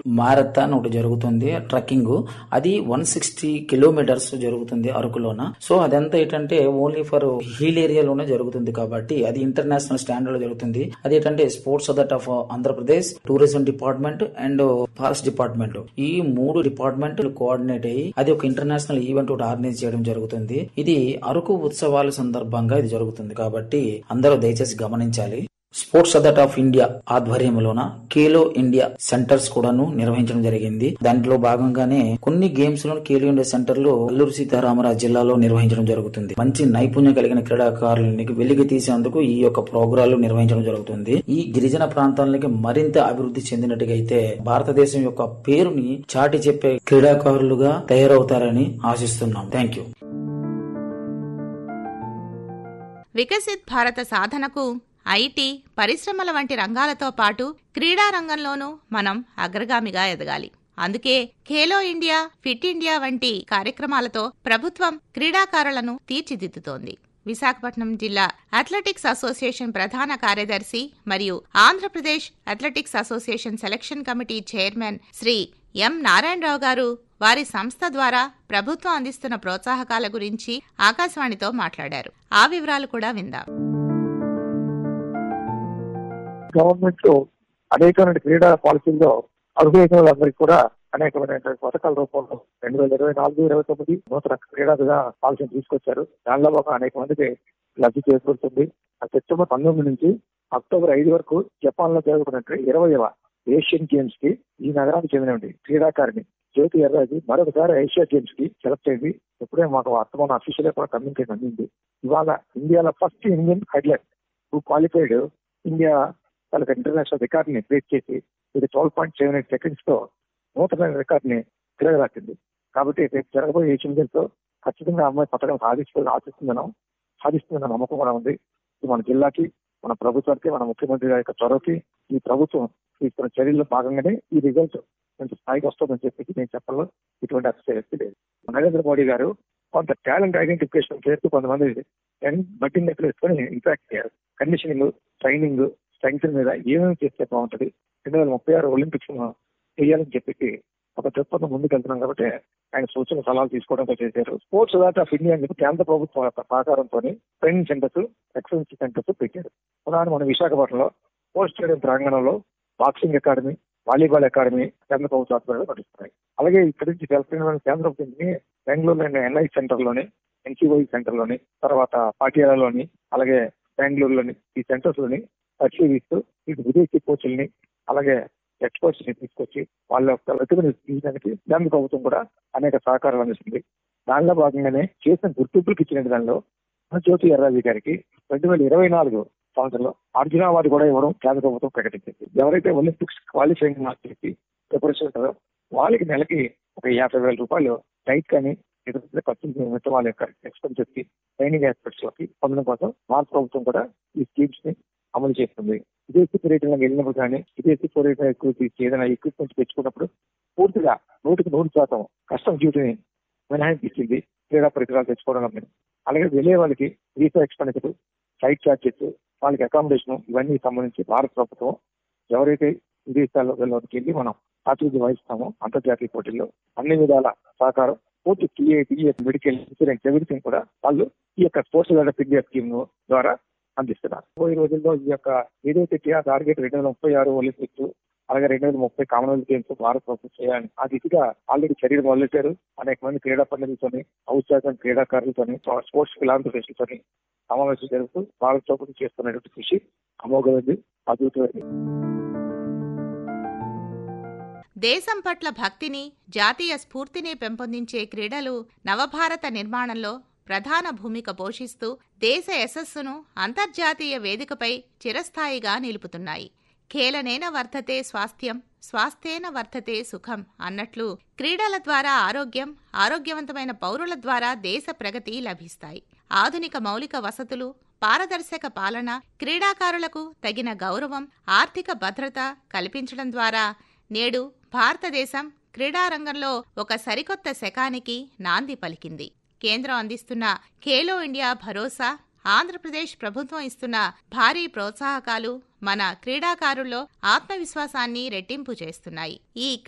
marathon ఒకటి జరుగుతుంది trekking అది వన్ సిక్స్టీ కిలోమీటర్స్ జరుగుతుంది అరకులోన సో అదంతా ఏంటంటే ఓన్లీ ఫర్ హిల్ ఏరియాలోనే జరుగుతుంది కాబట్టి అది ఇంటర్నేషనల్ స్టాండర్డ్ లో జరుగుతుంది అది ఏంటంటే sports authority of Andhra Pradesh tourism department and forest department ఈ మూడు డిపార్ట్మెంట్ కోఆర్డినేట్ అయ్యి అది ఒక ఇంటర్నేషనల్ ఈవెంట్ ఒకటి ఆర్గనైజ్ చేయడం జరుగుతుంది ఇది అరకు ఉత్సవాల సందర్భంగా ఇది జరుగుతుంది కాబట్టి అందరూ దయచేసి గమనించాలి స్పోర్ట్స్ అథారిటీ ఆఫ్ ఇండియా ఆధ్వర్యంలోన ఖేలో ఇండియా సెంటర్స్ కూడాను నిర్వహించడం జరిగింది దాంట్లో భాగంగానే కొన్ని గేమ్స్ లో ఖేలో ఇండియా సెంటర్ లో అల్లూరు సీతారామరాజు జిల్లాలో నిర్వహించడం జరుగుతుంది మంచి నైపుణ్యం కలిగిన క్రీడాకారులని వెలికి తీసేందుకు ఈ యొక్క ప్రోగ్రాలు నిర్వహించడం జరుగుతుంది ఈ గిరిజన ప్రాంతాలకి మరింత అభివృద్ధి చెందినట్టుగా అయితే భారతదేశం యొక్క పేరుని చాటి చెప్పే క్రీడాకారులుగా తయారవుతారని ఆశిస్తున్నాం థ్యాంక్ యూ వికసిత్ భారత సాధనకు ఐటీ పరిశ్రమల వంటి రంగాలతో పాటు క్రీడా రంగంలోనూ మనం అగ్రగామిగా ఎదగాలి అందుకే ఖేలో ఇండియా ఫిట్ ఇండియా వంటి కార్యక్రమాలతో ప్రభుత్వం క్రీడాకారులను తీర్చిదిద్దుతోంది విశాఖపట్నం జిల్లా అథ్లెటిక్స్ అసోసియేషన్ ప్రధాన కార్యదర్శి మరియు Andhra Pradesh athletics association selection committee chairman Sri M Narayana Rao గారు వారి సంస్థ ద్వారా ప్రభుత్వం అందిస్తున్న ప్రోత్సాహకాల గురించి ఆకాశవాణితో మాట్లాడారు ఆ వివరాలు కూడా విందాం గవర్నమెంట్ లో అనేకమైన క్రీడా పాలసీల్లో అర్హులైన వాళ్ళందరికీ కూడా అనేకమైన పథకాల రూపంలో రెండు వేల ఇరవై నాలుగు ఇరవై తొమ్మిది నూతన క్రీడా విధాన పాలసీని తీసుకొచ్చారు దానిలో ఒక అనేక మందికి లబ్ధి చేకూరుతుంది ఆ సెప్టెంబర్ పంతొమ్మిది నుంచి అక్టోబర్ ఐదు వరకు జపాన్ లో జరుగుతున్నట్టు ఇరవైవ ఏషియన్ గేమ్స్ కి ఈ నగరానికి చెందినటువంటి క్రీడాకారిణి జ్యోతి ఎర్రాజు మరొకసారి ఏషియా గేమ్స్ కి సెలెక్ట్ అయింది ఇప్పుడే మాకు అర్థమైన అఫీషియల్ కూడా కమ్యూనికేషన్ అందింది ఇవాళ ఇండియాలో ఫస్ట్ ఇండియన్ హైడ్లెట్ హూ క్వాలిఫైడ్ ఇండియా వాళ్ళకి ఇంటర్నేషనల్ రికార్డ్ ని బ్రేక్ చేసి ఇది twelve point seven eight seconds తో నూతన రికార్డ్ ని తిరగరాసింది కాబట్టి రేపు జరగబోయే ఏషియన్ గేమ్స్ లో ఖచ్చితంగా అమ్మాయి పథకం సాధిస్తుంది ఆశిస్తుందనం సాధిస్తుందన్న నమ్మకం కూడా ఉంది ఇది మన జిల్లాకి మన ప్రభుత్వానికి మన ముఖ్యమంత్రి గారి యొక్క చొరవకి ఈ ప్రభుత్వం తీసుకున్న చర్యల్లో భాగంగానే ఈ రిజల్ట్ కొంచెం స్థాయికి వస్తుందని చెప్పి నేను చెప్పడంలో ఇటువంటి అతిశయక్తి లేదు నరేంద్ర మోడీ గారు కొంత టాలెంట్ ఐడెంటిఫికేషన్ చేస్తూ కొంతమంది బట్టింగ్ లెక్కలు వేసుకొని ఇంపాక్ట్ కండిషనింగ్ ట్రైనింగ్ స్ట్రెంగ్త్ మీద ఏమేమి చేస్తే బాగుంటది రెండు వేల ముప్పై ఆరు ఒలింపిక్స్ చేయాలని చెప్పి ఒక దృక్పథం ముందుకు వెళ్తున్నాం కాబట్టి ఆయన సూచన సలహాలు తీసుకోవడంతో చేశారు స్పోర్ట్స్ అథారిటీ ఆఫ్ ఇండియా అని చెప్పి కేంద్ర ప్రభుత్వం యొక్క సహకారంతో ట్రైనింగ్ సెంటర్స్ ఎక్సలెన్స్ సెంటర్స్ పెట్టారు ఉదాహరణ మన విశాఖపట్నంలో స్పోర్ట్స్ స్టేడియం ప్రాంగణంలో బాక్సింగ్ అకాడమీ వాలీబాల్ అకాడమీ కేంద్ర ప్రభుత్వ ఆధ్వర్యంలో నడుస్తున్నాయి అలాగే ఇక్కడి నుంచి తెలంగాణ కేంద్ర ప్రభుత్వం బెంగళూరులోని ఎన్ఐ సెంటర్ లోని ఎన్సీఓఈ సెంటర్ లోని తర్వాత పాటియాలలోని అలాగే బెంగళూరులోని ఈ సెంటర్స్ లోని పరిశీలిస్తూ ఇటు విదేశీ కోచ్ల్ని అలాగే ఎక్స్పర్ట్స్ ని తీసుకొచ్చి వాళ్ళ యొక్క ప్రతిభను తీయడానికి కేంద్ర ప్రభుత్వం కూడా అనేక సహకారాలు అందిస్తుంది దానిలో భాగంగానే చేసిన గుర్తింపులకు ఇచ్చిన దానిలో జ్యోతి ఎర్రాజీ గారికి రెండు వేల ఇరవై నాలుగు సంవత్సరంలో అర్జున అవార్డు కూడా ఇవ్వడం కేంద్ర ప్రభుత్వం ప్రకటించింది ఎవరైతే ఒలింపిక్స్ క్వాలిఫైయింగ్ మార్క్స్ చేసి ప్రిపరేషన్ ఉంటారో వాళ్ళకి నెలకి ఒక యాభై వేల రూపాయలు డైట్ కానీ ఇతర ఖర్చులు నిమిత్తం వాళ్ళ యొక్క ఎక్స్పెన్సెస్ కి ట్రైనింగ్ ఆస్పెక్ట్స్ లోకి పొందడం కోసం భారత ప్రభుత్వం కూడా ఈ స్కీమ్స్ ని అమలు చేస్తుంది విదేశీ పర్యటనకు వెళ్ళినప్పుడు కానీ విదేశీ పర్యటన ఎక్కువ తీసి ఏదైనా ఎక్విప్మెంట్ తెచ్చుకున్నప్పుడు పూర్తిగా నూటికి నూరు శాతం కస్టమ్ డ్యూటీని మినహాయింపు ఇచ్చింది క్రీడా పరికరాలు తెచ్చుకోవడం అలాగే వెళ్ళే వాళ్ళకి వీసా ఎక్స్పెండిచర్ ఫ్లైట్ ఛార్జెస్ వాళ్ళకి అకామిడేషన్ ఇవన్నీ సంబంధించి భారత ప్రభుత్వం ఎవరైతే విదేశాల్లో వెళ్ళడానికి వెళ్ళి మనం ప్రాతినిధ్యం వహిస్తామో అంతర్జాతీయ పోటీల్లో అన్ని విధాల సహకారం పూర్తి TA TS medical insurance everything కూడా వాళ్ళు ఈ యొక్క స్పోర్ట్స్ డెవలప్ ఇండియా స్కీమ్ ద్వారా అందిస్తున్నారు ఈ రోజుల్లో ఈ యొక్క ఏదైతే టార్గెట్ రెండు వేల ముప్పై ఆరు ఒలింపిక్స్ అలాగే రెండు వేల ముప్పై కామన్వెల్త్ గేమ్స్ భారత ప్రభుత్వం చేయాలని ఆ దిశగా ఆల్రెడీ చర్యలు మొదలెట్టారు అనేక మంది క్రీడా పండితులతోని ఔత్సాహం క్రీడాకారులతోని స్పోర్ట్స్ ఫిలాంథ్రపిస్టులతోని సమావేశం జరుగుతూ భారత ప్రభుత్వం చేస్తున్నటువంటి కృషి అమోఘమైంది అద్భుతమైంది దేశం పట్ల భక్తిని జాతీయ స్ఫూర్తిని పెంపొందించే క్రీడలు నవభారత నిర్మాణంలో ప్రధాన భూమిక పోషిస్తూ దేశ యశస్సును అంతర్జాతీయ వేదికపై చిరస్థాయిగా నిలుపుతున్నాయి ఖేలనేన వర్ధతే స్వాస్థ్యం స్వాస్థ్యేన వర్ధతే సుఖం అన్నట్లు క్రీడల ద్వారా ఆరోగ్యం ఆరోగ్యవంతమైన పౌరుల ద్వారా దేశ ప్రగతి లభిస్తాయి ఆధునిక మౌలిక వసతులు పారదర్శక పాలన క్రీడాకారులకు తగిన గౌరవం ఆర్థిక భద్రత కల్పించడం ద్వారా నేడు భారతదేశం క్రీడారంగంలో ఒక సరికొత్త శకానికి నాంది పలికింది కేంద్రం అందిస్తున్న ఖేలో ఇండియా భరోసా ఆంధ్రప్రదేశ్ ప్రభుత్వం ఇస్తున్న భారీ ప్రోత్సాహకాలు మన క్రీడాకారుల్లో ఆత్మవిశ్వాసాన్ని రెట్టింపు చేస్తున్నాయి ఈ